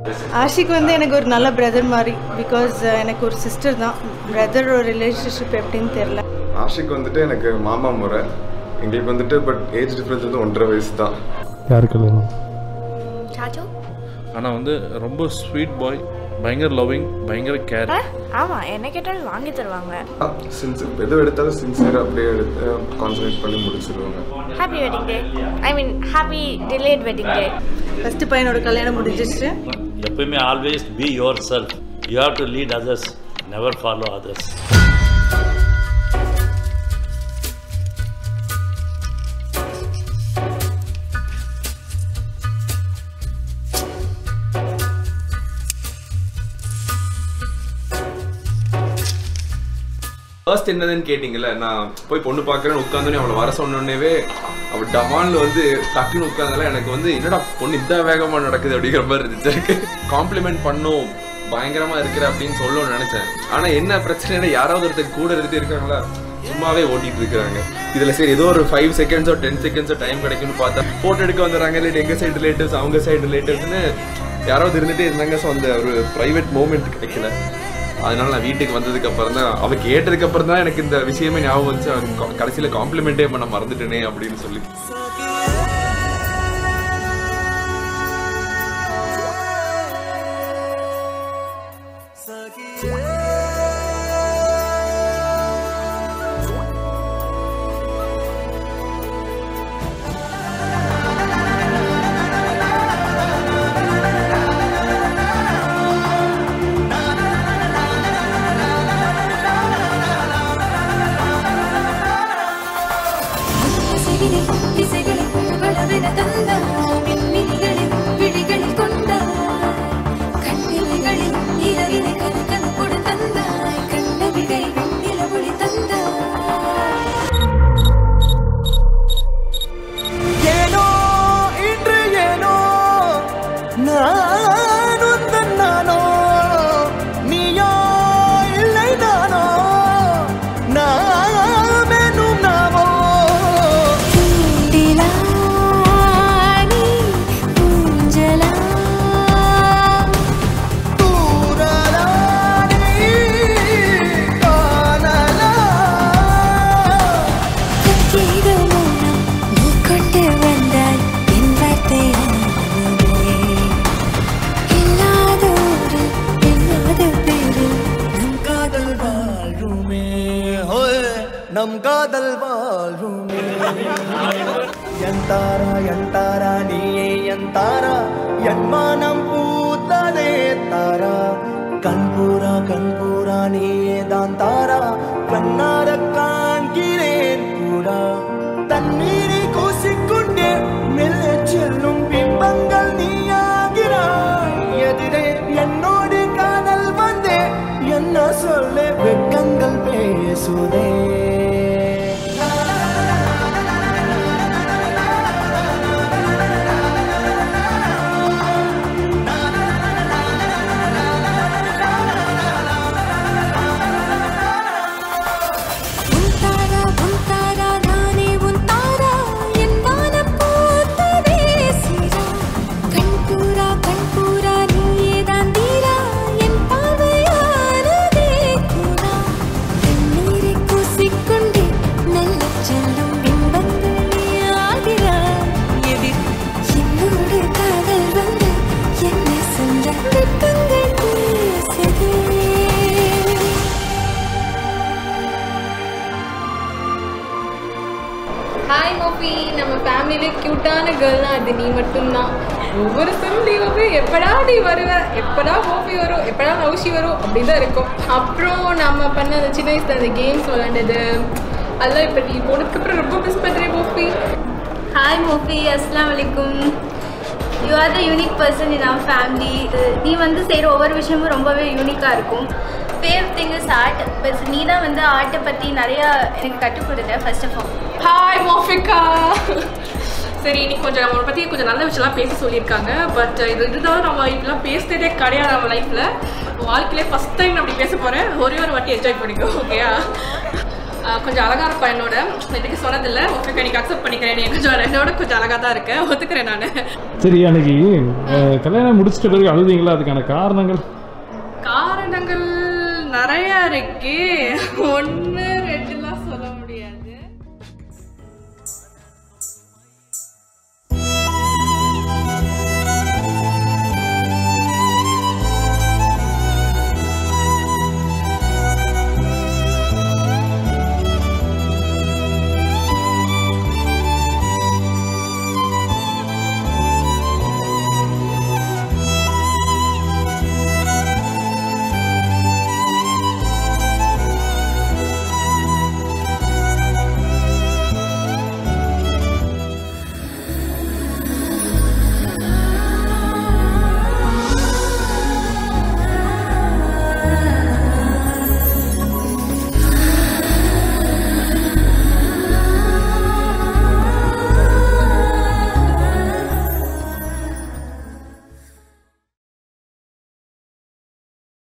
ஆஷிக் வந்து எனக்கு ஒரு நல்ல பிரதர் மாதிரி பிகாஸ் எனக்கு ஒரு சிஸ்டர் தான் பிரதர் ஒரு ரிலேஷன்ஷிப் எப்படின்னு தெரில ஆஷிக் வந்துட்டு எனக்கு மாமா முறை எங்களுக்கு வந்துட்டு பட் ஏஜ் டிஃப்ரென்ஸ் வந்து ஒன்றரை வயசு தான் யார் கல்யாணம் சாச்சு ஆனால் வந்து ரொம்ப ஸ்வீட் பாய் பயங்கர லவ்விங் பயங்கர கேர் ஆமாம் என்ன கேட்டாலும் வாங்கி தருவாங்க சின்ஸ் எது எடுத்தாலும் சின்சியராக அப்படியே எடுத்து கான்சன்ட்ரேட் பண்ணி முடிச்சிருவாங்க happy wedding day I mean happy delayed wedding day first பையனோட கல்யாணம் முடிஞ்சிச்சு எப்பயுமே always be yourself you have to lead others never follow others first என்னதுன்னு கேட்டிங்கல்ல நான் போய் பொண்ணு பார்க்குறேன்னு உட்காந்தோடனே அவளை வர சொன்னோடனேவே அவள் டமான்ல வந்து டக்குன்னு உட்காந்தால எனக்கு வந்து என்னடா பொண்ணு இந்த வேகமாக நடக்குது அப்படிங்கிற மாதிரி இருந்துச்சு எனக்கு காம்ப்ளிமெண்ட் பண்ணும் பயங்கரமா இருக்கிற அப்படின்னு சொல்லணும்னு நினைச்சேன் ஆனா என்ன பிரச்சனைனா யாராவது ஒருத்தர் கூட இருந்துட்டு இருக்காங்களா சும்மாவே ஓட்டிட்டு இருக்காங்க இதுல சரி ஏதோ ஒரு ஃபைவ் செகண்ட்ஸோ டென் செகண்ட்ஸோ டைம் கிடைக்கும்னு பார்த்தா போட்டோ எடுக்க வந்துடுறாங்க இல்லை எங்க சைடு ரிலேட்டிவ்ஸ் அவங்க சைடு ரிலேட்டிவ்ஸ்னு யாராவது இருந்துட்டே இருந்தாங்க ஸோ அந்த ஒரு ப்ரைவேட் மூமெண்ட் கிடைக்கல அதனால நான் வீட்டுக்கு வந்ததுக்கு அப்புறம் தான் அவ கேட்டதுக்கு அப்புறம் தான் எனக்கு இந்த விஷயமே ஞாபகம் வந்துச்சு அவன் க- கடைசியில காம்ப்ளிமெண்டே பண்ண மறந்துட்டேனே அப்படின்னு சொல்லி திசைகளில் திசைகளில் புகழவென தந்தாய் மின்மினிகளில் விழிகளில் கொண்டாய் கண்ணிமைகளில் இரவினை கனகனப்பொடு தந்தாய் கண்ட விடை நிலவொளி தந்தாய் ஏனோ இன்று ஏனோ நான் உந்தன் நானோ நீயோ இல்லை நானோ நாமெனும் நாமோ பூண்டிலா நீ பூஞ்சலா தூரலா நீ காணலா கத்தீர மௌனம் நீ கொண்டு வந்தாய் என் வார்த்தையானதே இல்லாத ஊரில் இல்லாத பேரில் நம் காதல் வாழ்வுமே ஹோய் நம் காதல் வாழ்வுமே என் தாரா என் தாரா நீயே என் தாரா என் மானம் பூத்ததே தாரா கண்பூரா கண்பூரா நீயே தான் தாரா கண்ணார காண்கிறேன் பூரா தண்ணீரை கூசிக்கொண்டே மெல்ல செல்லும் பிம்பங்கள் நீயாகிறாய் எதிரே என்னோடு காதல் வந்தே என்ன சொல்ல வெட்கங்கள் பேசுதே உன் தாரா உன் தாரா நானே உன் தாரா என் வானம் பூத்ததே சீரா கண்பூரா கண்பூரா நீயே தான் தீரா என் பார்வையானதே கூறா தண்ணீரை கூசிக்கொண்டே நல்ல செல்லும் பிம்பங்கள் நீயாகிறாய் எதிர் என்னோடு காதல் வந்து என்ன சொல்ல வெட்கங்கள் பேசுதே ஹாய் மோபி நம்ம ஃபேமிலியில க்யூட்டான கேர்ள்னா அது நீ மட்டும்தான் ஒவ்வொரு சரும் நீ வந்து எப்படா நீ வருவ எப்படா மோபி வரும் எப்படா நௌஷி வரும் அப்படின்னு தான் இருக்கும் அப்புறம் நம்ம பண்ண அந்த சின்ன வயசுல அந்த கேம்ஸ் விளாண்டது அதெல்லாம் இப்போ நீ போனதுக்கப்புறம் ரொம்ப மிஸ் பண்ணுறேன் மோபி ஹாய் மோஃபி அஸ்லாம் வலைக்கும் you are the unique person in our family நீ வந்து செய்கிற ஒவ்வொரு விஷயமும் ரொம்பவே யூனிக்காக இருக்கும் fav thing is art but நீ தான் வந்து ஆர்ட்டை பற்றி நிறையா எனக்கு கற்றுக் கொடுத்த first of all hi Mofika சரி இன்னைக்கு கொஞ்சம் நம்மளை பற்றி கொஞ்சம் நல்ல விஷயம்லாம் பேச சொல்லியிருக்காங்க பட் இது இதுதான் நம்ம இப்படிலாம் பேசுனதே கிடையாது நம்ம லைஃப்பில் வாழ்க்கையிலே ஃபஸ்ட் டைம் நான் அப்படி பேச போகிறேன் ஒரே ஒரு வாட்டி என்ஜாய் பண்ணிக்கோ ஓகேயா ஆஹ் கொஞ்சம் அழகா இருப்பா என்னோட இதுக்கு சொன்னதில்ல ஓகே எனக்கு அக்செப்ட் பண்ணிக்கிறேன் நீ கொஞ்சம் என்னோட கொஞ்சம் அழகா தான் இருக்கேன் ஒத்துக்கிறேன் நான் சரி அன்னைக்கு அஹ், கல்யாணம் முடிச்சிட்ட பிறகு அழுதீங்களா அதுக்கான காரணங்கள் காரணங்கள் நிறைய இருக்கு ஒன்று